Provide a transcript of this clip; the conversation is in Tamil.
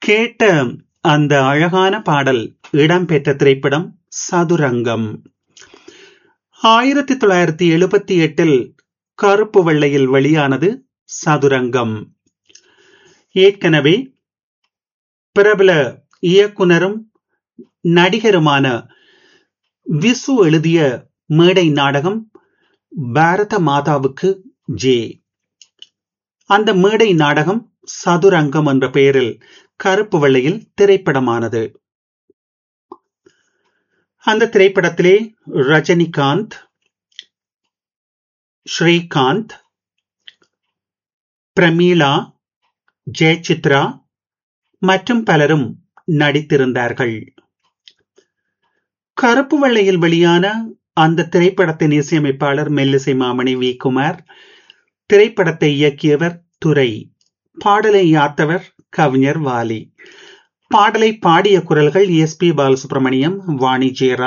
கேட்ட அந்த அழகான பாடல் இடம்பெற்ற திரைப்படம் சதுரங்கம் ஆயிரத்தி தொள்ளாயிரத்தி எழுபத்தி எட்டில் கருப்பு வெள்ளையில் வெளியானது சதுரங்கம் ஏற்கனவே பிரபல இயக்குனரும் நடிகருமான விசு எழுதிய மேடை நாடகம் பாரத மாதாவுக்கு ஜே அந்த மேடை நாடகம் சதுரங்கம் என்ற பெயரில் கருப்பு வெள்ளையில் திரைப்படமானது அந்த திரைப்படத்திலே ரஜினிகாந்த் ஸ்ரீகாந்த் பிரமீளா ஜெயசித்ரா மற்றும் பலரும் நடித்திருந்தார்கள் கருப்பு வெள்ளையில் வெளியான அந்த திரைப்படத்தின் இசையமைப்பாளர் மெல்லிசை மாமணி வி குமார் திரைப்படத்தை இயக்கியவர் துரை பாடலை யாத்தவர் கவிஞர் வாலி பாடலை பாடிய குரல்கள் எஸ் பி பாலசுப்ரமணியம் வாணி ஜெயராம்